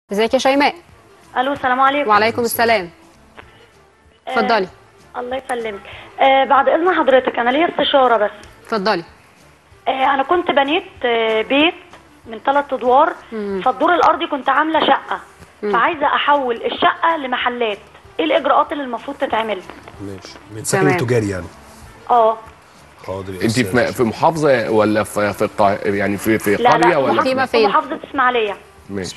ازيك يا شيماء الو السلام عليكم وعليكم السلام اتفضلي الله يسلمك آه بعد اذن حضرتك انا ليا استشاره بس اتفضلي آه انا كنت بنيت آه بيت من ثلاث ادوار فالدور الارضي كنت عامله شقه فعايزه احول الشقه لمحلات ايه الاجراءات اللي المفروض تتعمل ماشي من سكن تمام. تجاري يعني اه حاضر يا انت أستاذ. في في محافظه ولا في في القا- يعني في في لا قريه لا ولا مقيمة محافظة- فين؟ محافظه اسماعيليه ماشي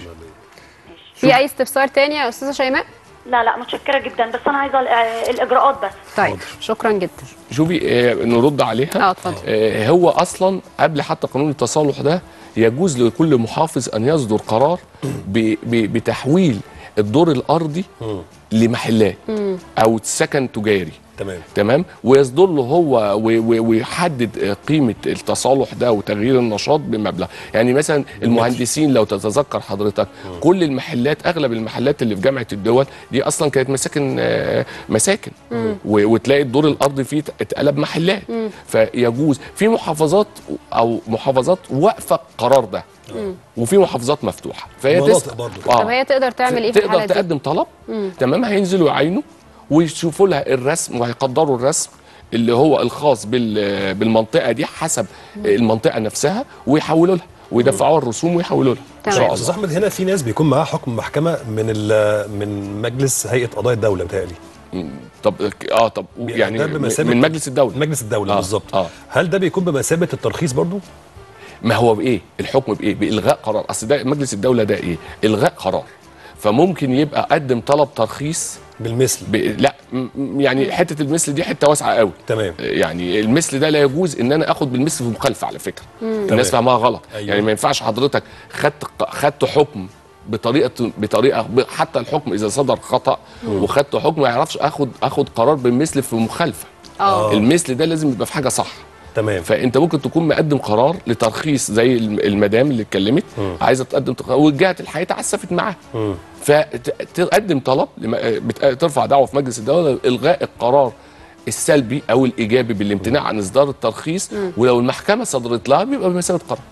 في اي استفسار تاني يا استاذه شيماء لا لا متشكره جدا بس انا عايزه ال- آه، الاجراءات بس طيب حاضر. شكرا جدا شوفي آه، نرد عليها اه اتفضل آه، هو اصلا قبل حتى قانون التصالح ده يجوز لكل محافظ ان يصدر قرار ب- ب- بتحويل الدور الارضي لمحلات او سكن تجاري تمام تمام ويصدر له هو و- و- ويحدد قيمه التصالح ده وتغيير النشاط بمبلغ يعني مثلا المهندسين لو تتذكر حضرتك كل المحلات اغلب المحلات اللي في جامعه الدول دي اصلا كانت مساكن آه، مساكن و- وتلاقي الدور الارضي فيه اتقلب محلات فيجوز في محافظات او محافظات واقفه القرار ده وفي محافظات مفتوحه فهي مناطق تسأل. برضو. طب هي تقدر تعمل ايه في تقدر الحاله دي تقدم طلب تمام هينزلوا يعينوا ويشوفوا لها الرسم وهيقدروا الرسم اللي هو الخاص بال- بالمنطقه دي حسب المنطقه نفسها ويحولوا لها ويدفعوا الرسوم ويحولوا لها ان تمام. شاء استاذ الله احمد هنا في ناس بيكون معاها حكم محكمه من ال- من مجلس هيئه قضايا الدوله بتهيألي طب اه طب يعني ده بمثابة- من مجلس الدوله مجلس الدوله آه، بالظبط آه. هل ده بيكون بمثابه الترخيص برضو ما هو بايه الحكم بايه بالغاء قرار اصل ده مجلس الدوله ده ايه الغاء قرار فممكن يبقى قدم طلب ترخيص بالمثل ب... لا م- م- يعني حته المثل دي حته واسعه قوي تمام يعني المثل ده لا يجوز ان انا اخد بالمثل في مخالفه على فكره الناس فاهمها غلط أيوة. يعني ما ينفعش حضرتك خدت خدت حكم بطريقه بطريقه ب- حتى الحكم اذا صدر خطا وخدت حكم ما يعرفش اخد اخد قرار بالمثل في مخالفه اه المثل ده لازم يبقى في حاجه صح تمام فانت ممكن تكون مقدم قرار لترخيص زي الم- المدام اللي اتكلمت عايزه تقدم تق- وجهه الحياه تعسفت معاها مم. فتقدم طلب لما- بت- ترفع دعوه في مجلس الدوله الغاء القرار السلبي او الايجابي بالامتناع عن اصدار الترخيص ولو المحكمه صدرت لها بيبقى بمثابه قرار